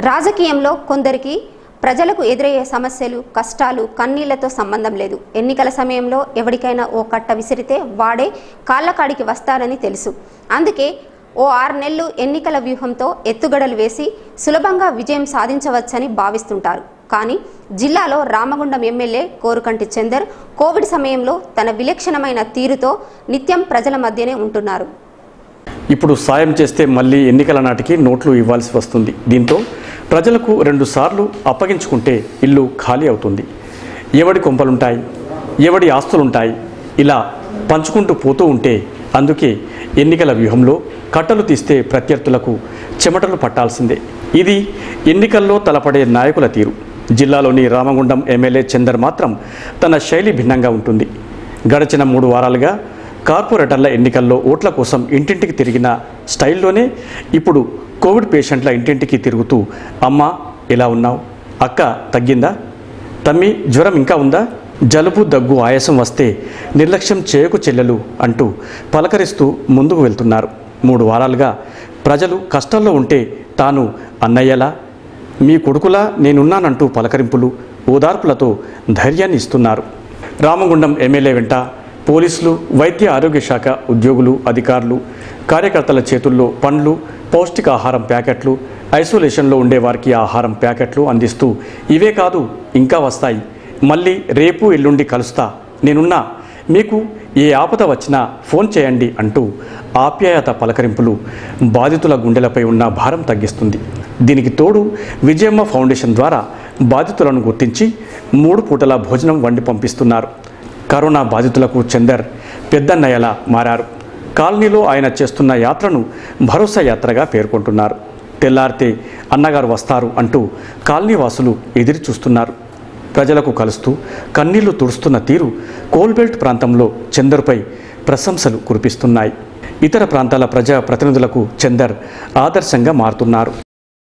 రాజకీయంలో కొందరికి ప్రజలకు ఎదురయ్యే సమస్యలు కష్టాలు కన్నీళ్లతో సంబంధం లేదు ఎన్నికల సమయంలో ఎవరికైనా ఓ కట్ట విసిరితే వాడే కాళ్ళకాడికి వస్తారని తెలుసు అందుకే ఓ ఆరు నెలలు ఎన్నికల వ్యూహంతో ఎత్తుగడలు వేసి సులభంగా విజయం సాధించవచ్చని భావిస్తుంటారు కానీ జిల్లాలో రామగుండం ఎమ్మెల్యే కోరుకంటి చందర్ కోవిడ్ సమయంలో తన విలక్షణమైన తీరుతో నిత్యం ప్రజల మధ్యనే ఉంటున్నారు ఇప్పుడు సాయం చేస్తే మళ్ళీ ఎన్నికల నాటికి నోట్లు ఇవ్వాల్సి వస్తుంది దీంతో ప్రజలకు రెండు సార్లు అప్పగించుకుంటే ఇల్లు ఖాళీ అవుతుంది ఎవడి కొంపలుంటాయి ఎవడి ఆస్తులుంటాయి ఇలా పంచుకుంటూ పోతూ ఉంటే అందుకే ఎన్నికల వ్యూహంలో కట్టలు తీస్తే ప్రత్యర్థులకు చెమటలు పట్టాల్సిందే ఇది ఎన్నికల్లో తలపడే నాయకుల తీరు జిల్లాలోని రామగుండం ఎమ్మెల్యే చందర్ మాత్రం తన శైలి భిన్నంగా ఉంటుంది గడిచిన మూడు వారాలుగా కార్పొరేటర్ల ఎన్నికల్లో ఓట్ల కోసం ఇంటింటికి తిరిగిన స్టైల్లోనే ఇప్పుడు కోవిడ్ పేషెంట్ల ఇంటింటికి తిరుగుతూ అమ్మ ఎలా ఉన్నావు అక్క తగ్గిందా తమ్మి జ్వరం ఇంకా ఉందా జలుబు దగ్గు ఆయాసం వస్తే నిర్లక్ష్యం చేయకు చెల్లెలు అంటూ పలకరిస్తూ ముందుకు వెళ్తున్నారు మూడు వారాలుగా ప్రజలు కష్టాల్లో ఉంటే తాను అన్నయ్యలా మీ కొడుకులా నేనున్నానంటూ పలకరింపులు ఓదార్పులతో ధైర్యాన్ని ఇస్తున్నారు రామగుండం ఎమ్మెల్యే వెంట పోలీసులు వైద్య ఆరోగ్య శాఖ ఉద్యోగులు అధికారులు కార్యకర్తల చేతుల్లో పండ్లు పౌష్టికాహారం ప్యాకెట్లు ఐసోలేషన్లో ఉండే వారికి ఆహారం ప్యాకెట్లు అందిస్తూ ఇవే కాదు ఇంకా వస్తాయి మళ్ళీ రేపు ఎల్లుండి కలుస్తా నేనున్నా మీకు ఏ ఆపద వచ్చినా ఫోన్ చేయండి అంటూ ఆప్యాయత పలకరింపులు బాధితుల గుండెలపై ఉన్న భారం తగ్గిస్తుంది దీనికి తోడు విజయమ్మ ఫౌండేషన్ ద్వారా బాధితులను గుర్తించి మూడు పూటల భోజనం వండి పంపిస్తున్నారు కరోనా బాధితులకు చందర్ పెద్దన్నయ్యలా మారారు కాలనీలో ఆయన చేస్తున్న యాత్రను భరోసా యాత్రగా పేర్కొంటున్నారు తెల్లారితే అన్నగారు వస్తారు అంటూ కాలనీ వాసులు ఎదురు చూస్తున్నారు ప్రజలకు కలుస్తూ కన్నీళ్లు తుడుస్తున్న తీరు కోల్బెల్ట్ ప్రాంతంలో చందర్పై ప్రశంసలు కురిపిస్తున్నాయి ఇతర ప్రాంతాల ప్రజా ప్రతినిధులకు చందర్ ఆదర్శంగా మారుతున్నారు